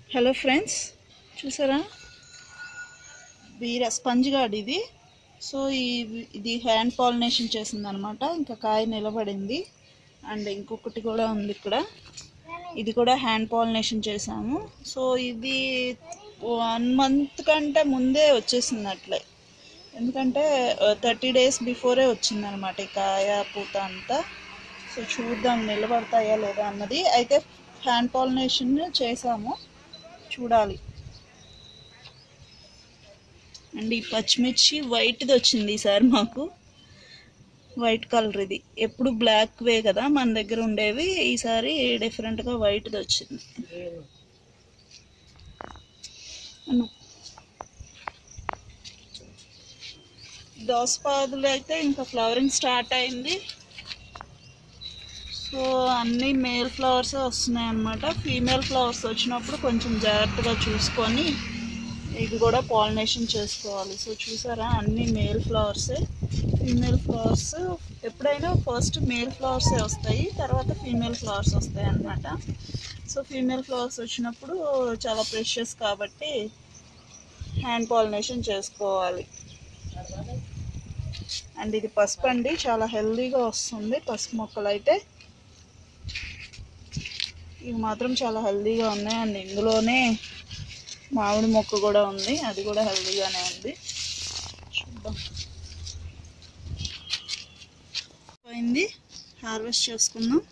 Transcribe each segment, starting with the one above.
Hello friends చూసారా బీర sponge gourd ఇది సో ఈ ఇది హ్యాండ్ పాలినేషన్ చేసింది అనమాట ఇంకా కాయ నిలబడింది అండ్ ఇంకొకటి కూడా ఉంది ఇక్కడ ఇది కూడా హ్యాండ్ పాలినేషన్ చేసాము సో ఇది వన్ మంత్ కంటే ముందే వచ్చేసింది అట్లే ఎందుకంటే థర్టీ డేస్ బిఫోరే వచ్చింది అనమాట ఈ కాయ పూత అంతా సో చూద్దాం నిలబడతాయా లేదా అన్నది అయితే హ్యాండ్ పాలినేషన్ చేసాము చూడాలి అండ్ ఈ పచ్చిమిర్చి వైట్ది వచ్చింది ఈసారి మాకు వైట్ కలర్ ఇది ఎప్పుడు బ్లాక్ వే కదా మన దగ్గర ఉండేవి ఈసారి డిఫరెంట్గా వైట్ది వచ్చింది అను. దోసపాదులు అయితే ఇంకా ఫ్లవరింగ్ స్టార్ట్ అయింది సో అన్ని మేల్ ఫ్లవర్స్ వస్తున్నాయి అన్నమాట ఫీమేల్ ఫ్లవర్స్ వచ్చినప్పుడు కొంచెం జాగ్రత్తగా చూసుకొని ఇది కూడా పాలినేషన్ చేసుకోవాలి సో చూసారా అన్ని మేల్ ఫ్లవర్సే ఫీమేల్ ఫ్లవర్స్ ఎప్పుడైనా ఫస్ట్ మేల్ ఫ్లవర్సే వస్తాయి తర్వాత ఫీమేల్ ఫ్లవర్స్ వస్తాయి అన్నమాట సో ఫీమేల్ ఫ్లవర్స్ వచ్చినప్పుడు చాలా ప్రెషియస్ కాబట్టి హ్యాండ్ పాలినేషన్ చేసుకోవాలి అండ్ ఇది పసుపు అండి చాలా హెల్దీగా వస్తుంది పసుపు మొక్కలు అయితే ఇవి మాత్రం చాలా హెల్దీగా ఉన్నాయి అండ్ ఇందులోనే మామిడి మొక్క కూడా ఉంది అది కూడా హెల్దీగానే ఉంది చూద్దాం పోయింది హార్వెస్ట్ చేసుకుందాం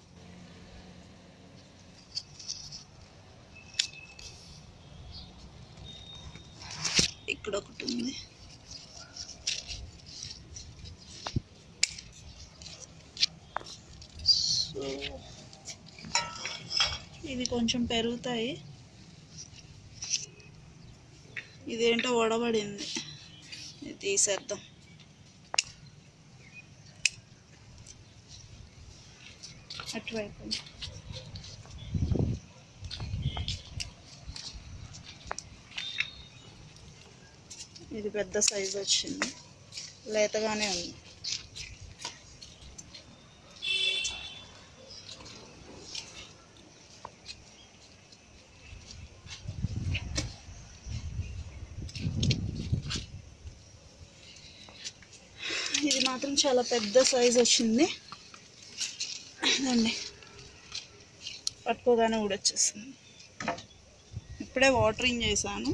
ఇక్కడ ఒకటి ఉంది సో ఇది కొంచెం పెరుగుతాయి ఇదేంటో వడబడింది ఇది తీసేద్దాం అటువైపు ఇది పెద్ద సైజు వచ్చింది లేతగానే ఉంది ఇది మాత్రం చాలా పెద్ద సైజ్ వచ్చింది అదండి పట్టుకోగానే ఊడొచ్చేస్తుంది ఇప్పుడే వాటరింగ్ చేశాను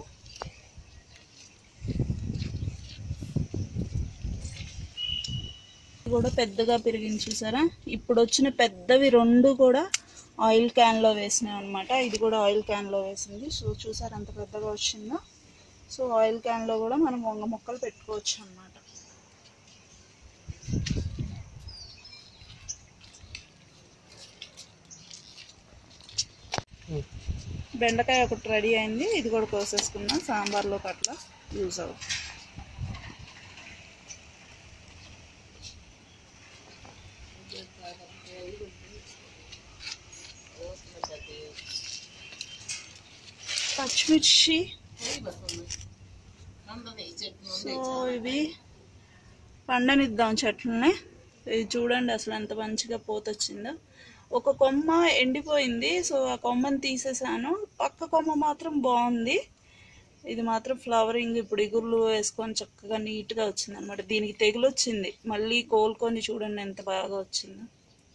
ఇది కూడా పెద్దగా పెరిగింది చూసారా ఇప్పుడు వచ్చిన పెద్దవి రెండు కూడా ఆయిల్ క్యాన్లో వేసినాయి అనమాట ఇది కూడా ఆయిల్ క్యాన్లో వేసింది సో చూసారా ఎంత పెద్దగా వచ్చిందో సో ఆయిల్ క్యాన్లో కూడా మనం వంగ మొక్కలు పెట్టుకోవచ్చు అన్నమాట బెండకాయ ఒకటి రెడీ అయింది ఇది కూడా కోసేసుకున్నాం సాంబార్లోకి అట్లా యూజ్ అవుతుంది పచ్చిమిర్చి సో ఇవి పండనిద్దాం చెట్లని ఇది చూడండి అసలు ఎంత మంచిగా పోతొచ్చిందో ఒక కొమ్మ ఎండిపోయింది సో ఆ కొమ్మని తీసేసాను పక్క కొమ్మ మాత్రం బాగుంది ఇది మాత్రం ఫ్లవరింగ్ ఇప్పుడు ఇగుర్లు వేసుకొని చక్కగా నీట్గా వచ్చింది అనమాట దీనికి తెగులు వచ్చింది మళ్ళీ కోలుకొని చూడండి ఎంత బాగా వచ్చిందో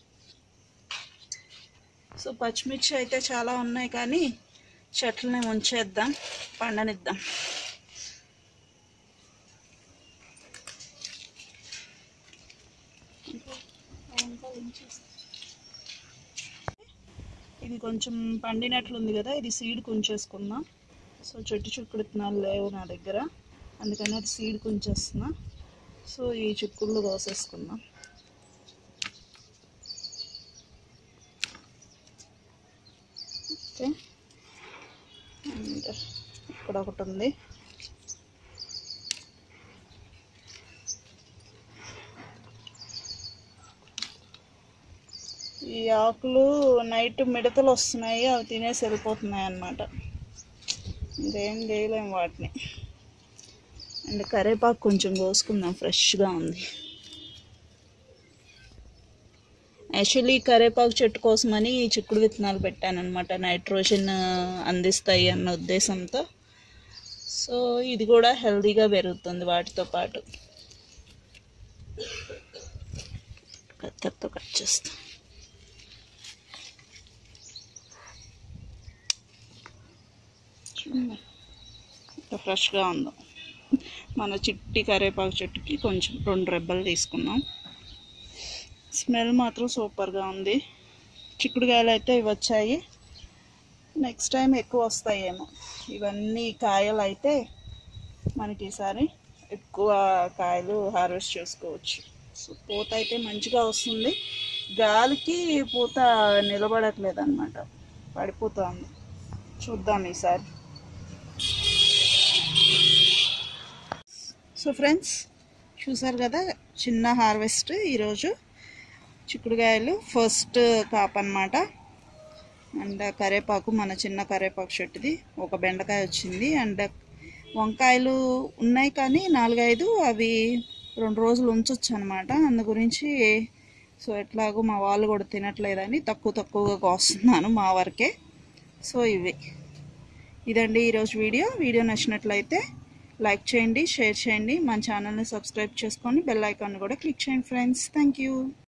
సో పచ్చిమిర్చి అయితే చాలా ఉన్నాయి కానీ చెట్లని ఉంచేద్దాం పండనిద్దాం ఇది కొంచెం పండినట్లుంది కదా ఇది సీడ్ కుంచేసుకుందాం సో చెట్టు చుక్కుడు విత్తనాలు లేవు నా దగ్గర అందుకని అది సీడ్ కుంచేస్తున్నా సో ఈ చుక్కుళ్ళు కోసేసుకుందాం ఓకే అండ్ ఇక్కడ ఒకటి ఉంది ఈ ఆకులు నైట్ మిడతలు వస్తున్నాయి అవి తినేసి వెళ్ళిపోతున్నాయి అన్నమాట ఇంకేం చేయలేము వాటిని అండ్ కరేపాకు కొంచెం కోసుకుందాం ఫ్రెష్గా ఉంది యాక్చువల్లీ కరేపాకు చెట్టు కోసమని ఈ చిక్కుడు విత్తనాలు పెట్టాను అనమాట నైట్రోజన్ అందిస్తాయి అన్న ఉద్దేశంతో సో ఇది కూడా హెల్తీగా పెరుగుతుంది వాటితో పాటు కత్తెరతో కట్ చేస్తాం చూడండి ఎంత ఫ్రెష్గా ఉందో మన చిట్టి కరేపాకు చెట్టుకి కొంచెం రెండు రెబ్బలు తీసుకున్నాం స్మెల్ మాత్రం సూపర్గా ఉంది చిక్కుడుకాయలు అయితే ఇవి వచ్చాయి నెక్స్ట్ టైం ఎక్కువ వస్తాయేమో ఇవన్నీ కాయలు అయితే మనకి ఈసారి ఎక్కువ కాయలు హార్వెస్ట్ చేసుకోవచ్చు సో పూత అయితే మంచిగా వస్తుంది గాలికి పూత నిలబడట్లేదు అనమాట పడిపోతుంది చూద్దాం ఈసారి సో ఫ్రెండ్స్ చూసారు కదా చిన్న హార్వెస్ట్ ఈరోజు చిక్కుడుకాయలు ఫస్ట్ కాప్ అనమాట అండ్ కరేపాకు మన చిన్న కరేపాకు చెట్టుది ఒక బెండకాయ వచ్చింది అండ్ వంకాయలు ఉన్నాయి కానీ నాలుగైదు అవి రెండు రోజులు ఉంచొచ్చు అనమాట అందు గురించి సో ఎట్లాగో మా వాళ్ళు కూడా తినట్లేదని తక్కువ తక్కువగా కోస్తున్నాను మా వరకే సో ఇవి ఇదండి ఈరోజు వీడియో వీడియో నచ్చినట్లయితే లైక్ చేయండి షేర్ చేయండి మన ఛానల్ని సబ్స్క్రైబ్ చేసుకొని బెల్ ఐకాన్ కూడా క్లిక్ చేయండి ఫ్రెండ్స్ థ్యాంక్ యూ